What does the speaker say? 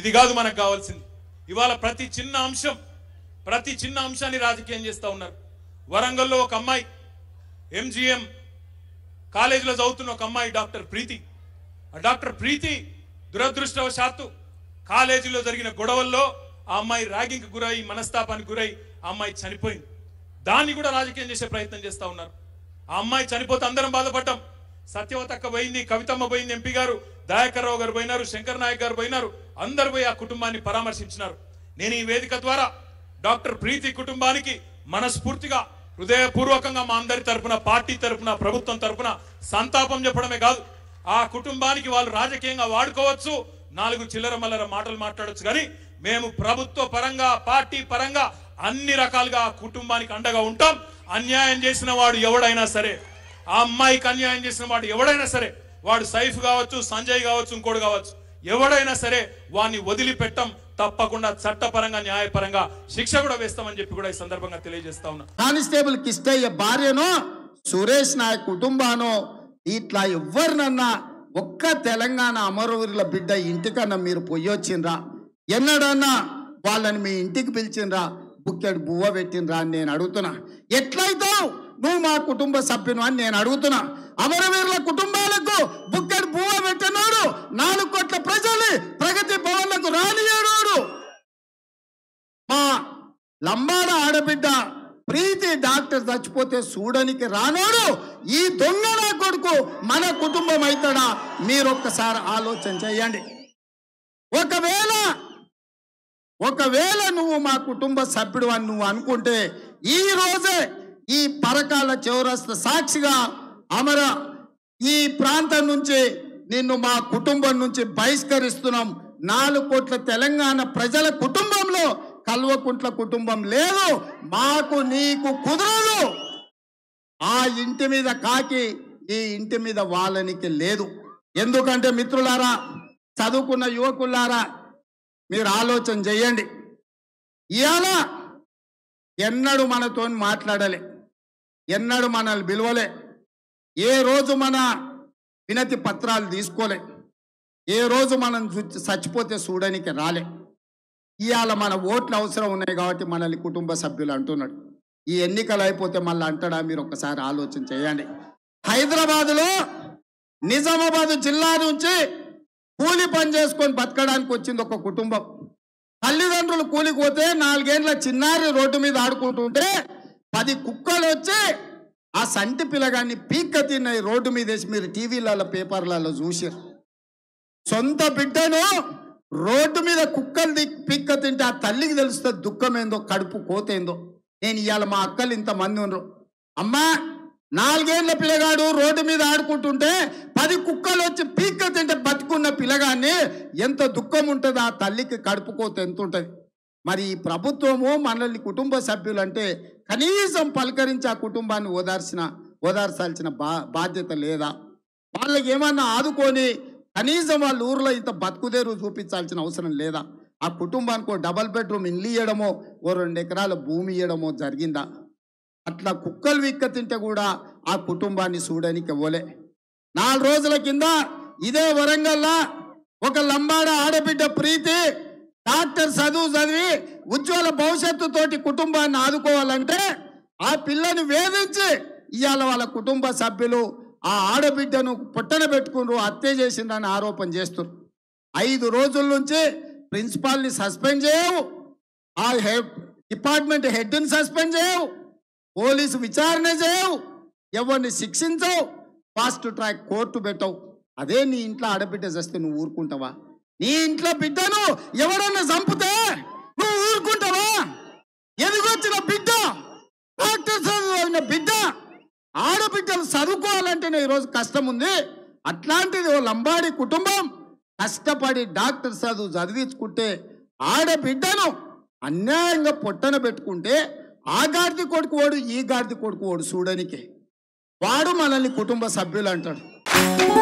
ఇది కాదు మనకు కావాల్సింది ఇవాళ ప్రతి చిన్న అంశం ప్రతి చిన్న అంశాన్ని రాజకీయం చేస్తా ఉన్నారు వరంగల్లో ఒక అమ్మాయి ఎంజిఎం కాలేజీలో చదువుతున్న ఒక అమ్మాయి డాక్టర్ ప్రీతి ఆ డాక్టర్ ప్రీతి దురదృష్టవశాత్తు కాలేజీలో జరిగిన గొడవల్లో ఆ అమ్మాయి ర్యాగింగ్కి గురై మనస్తాపానికి గురై ఆ అమ్మాయి చనిపోయింది దాన్ని కూడా రాజకీయం చేసే ప్రయత్నం చేస్తా ఉన్నారు ఆ అమ్మాయి చనిపోతే అందరం బాధపడ్డాం సత్యవతక్క పోయింది కవితమ్మ పోయింది ఎంపీ గారు దయాకర్ రావు గారు పోయినారు శంకర్ నాయక్ గారు పోయినారు అందరు పోయి ఆ కుటుంబాన్ని పరామర్శించినారు నేను ఈ వేదిక ద్వారా డాక్టర్ ప్రీతి కుటుంబానికి మనస్ఫూర్తిగా హృదయపూర్వకంగా మా అందరి తరపున పార్టీ తరపున ప్రభుత్వం తరపున సంతాపం చెప్పడమే కాదు ఆ కుటుంబానికి వాళ్ళు రాజకీయంగా వాడుకోవచ్చు నాలుగు చిల్లర మల్లర మాటలు మాట్లాడొచ్చు కానీ మేము ప్రభుత్వ పరంగా పార్టీ పరంగా అన్ని రకాలుగా ఆ కుటుంబానికి అండగా ఉంటాం అన్యాయం చేసిన వాడు ఎవడైనా సరే ఆ అమ్మాయికి అన్యాయం చేసిన వాడు ఎవడైనా సరే వాడు సైఫ్ కావచ్చు సంజయ్ కావచ్చు ఇంకోటి కావచ్చు ఎవడైనా సరే వాడిని వదిలిపెట్టం తప్పకుండా చట్టపరంగా న్యాయపరంగా శిక్ష కూడా వేస్తామని చెప్పి కూడా ఈ సందర్భంగా తెలియజేస్తా ఉన్నా కానిస్టేబుల్ కిష్టయ్య భార్యనో సురేష్ నాయక్ కుటుంబానో ఇట్లా ఎవరినన్నా ఒక్క తెలంగాణ అమరవీరుల బిడ్డ ఇంటికన్నా మీరు పొయ్యొచ్చిండ్రా ఎన్నడన్నా వాళ్ళని మీ ఇంటికి పిలిచిండ్రా బుక్కెడు బువ్వ పెట్టిండ్రా అని నేను అడుగుతున్నా ఎట్లయితావు నువ్వు మా కుటుంబ సభ్యును అని నేను అడుగుతున్నా అమరవీరుల కుటుంబాలకు బుక్కెడు బువ్వ పెట్టినోడు నాలుగు కోట్ల ప్రజల్ని ప్రగతి భవన్లకు రానియనోడు మా లంబాడ ఆడబిడ్డ ప్రీతి డాక్టర్ చచ్చిపోతే చూడనికి రానోడు ఈ దొంగ నా కొడుకు మన కుటుంబం అవుతాడా మీరు ఒక్కసారి ఆలోచన చేయండి ఒకవేళ ఒకవేళ నువ్వు మా కుటుంబ సభ్యుడు అని నువ్వు అనుకుంటే ఈ రోజే ఈ పరకాల చౌరస్త సాక్షిగా అమర ఈ ప్రాంతం నుంచి నిన్ను మా కుటుంబం నుంచి బహిష్కరిస్తున్నాం నాలుగు కోట్ల తెలంగాణ ప్రజల కుటుంబంలో కల్వకుంట్ల కుటుంబం లేదు మాకు నీకు కుదరదు ఆ ఇంటి మీద కాకి ఈ ఇంటి మీద వాళ్ళనికి లేదు ఎందుకంటే మిత్రులారా చదువుకున్న యువకులారా మీరు ఆలోచన చేయండి ఇవాళ ఎన్నడూ మనతో మాట్లాడలే ఎన్నడూ మనల్ని పిలవలే ఏ రోజు మన వినతి పత్రాలు తీసుకోలే ఏ రోజు మనం చు- చచ్చిపోతే చూడడానికి రాలే ఇవాళ మన ఓట్లు అవసరం ఉన్నాయి కాబట్టి మనల్ని కుటుంబ సభ్యులు అంటున్నాడు ఈ ఎన్నికలు అయిపోతే మళ్ళీ అంటాడా మీరు ఒకసారి ఆలోచన చేయండి హైదరాబాదులో నిజామాబాద్ జిల్లా నుంచి కూలి పని చేసుకొని బతకడానికి వచ్చింది ఒక కుటుంబం తల్లిదండ్రులు కూలికి పోతే నాలుగేండ్ల చిన్నారి రోడ్డు మీద ఆడుకుంటుంటే పది కుక్కలు వచ్చి ఆ సంటి పిల్లగాన్ని పీక్క తిన్నాయి రోడ్డు మీద వేసి మీరు టీవీలలో పేపర్లలో చూసారు సొంత బిడ్డను రోడ్డు మీద కుక్కలు ది- పిక్క తింటే ఆ తల్లికి తెలుస్తుంది దుఃఖం ఏందో కడుపు కోతేందో నేను ఇవాళ మా అక్కలు ఇంతమంది ఉన్నారు అమ్మా నాలుగేళ్ల పిల్లగాడు రోడ్డు మీద ఆడుకుంటుంటే పది కుక్కలు వచ్చి పీక్క తింటే బతుకున్న పిల్లగాన్ని ఎంత దుఃఖం ఉంటుంది ఆ తల్లికి కడుపు కోత ఎంత ఉంటుంది మరి ఈ ప్రభుత్వము మనల్ని కుటుంబ సభ్యులు అంటే కనీసం పలకరించి ఆ కుటుంబాన్ని ఓదార్చిన ఓదార్చాల్సిన బా బాధ్యత లేదా వాళ్ళకి ఏమన్నా ఆదుకొని కనీసం వాళ్ళ ఊర్లో ఇంత బతుకుదేరు చూపించాల్సిన అవసరం లేదా ఆ కుటుంబానికి ఓ డబల్ బెడ్రూమ్ ఇల్లు ఇవ్వడమో ఓ రెండు ఎకరాల భూమి ఇవ్వడమో జరిగిందా అట్లా కుక్కలు విక్క తింటే కూడా ఆ కుటుంబాన్ని చూడడానికి ఇవ్వలే నాలుగు రోజుల కింద ఇదే వరంగల్లా ఒక లంబాడ ఆడబిడ్డ ప్రీతి డాక్టర్ చదువు చదివి ఉజ్వల భవిష్యత్తు తోటి కుటుంబాన్ని ఆదుకోవాలంటే ఆ పిల్లని వేధించి ఇవాళ వాళ్ళ కుటుంబ సభ్యులు ఆ ఆడబిడ్డను పుట్టన పెట్టుకున్నారు హత్య చేసిందని ఆరోపణ చేస్తున్నారు ఐదు రోజుల నుంచి ప్రిన్సిపాల్ని సస్పెండ్ చేయవు ఆ హె డిపార్ట్మెంట్ హెడ్ని సస్పెండ్ చేయవు పోలీసు విచారణ చేయవు ఎవరిని శిక్షించవు ఫాస్ట్ ట్రాక్ కోర్టు పెట్టవు అదే నీ ఇంట్లో ఆడబిడ్డ చేస్తే నువ్వు ఊరుకుంటావా నీ ఇంట్లో బిడ్డను ఎవరన్నా చంపితే నువ్వు ఊరుకుంటావా ఎదిగొచ్చిన బిడ్డ డాక్టర్ చదివిన బిడ్డ ఆడబిడ్డలు చదువుకోవాలంటేనే ఈరోజు కష్టం ఉంది అట్లాంటిది ఓ లంబాడి కుటుంబం కష్టపడి డాక్టర్ చదువు చదివించుకుంటే ఆడబిడ్డను అన్యాయంగా పొట్టన పెట్టుకుంటే ఆ గాడిది కొడుకు ఓడు ఈ గాడిది కొడుకు ఓడు చూడనికి వాడు మనల్ని కుటుంబ సభ్యులు అంటాడు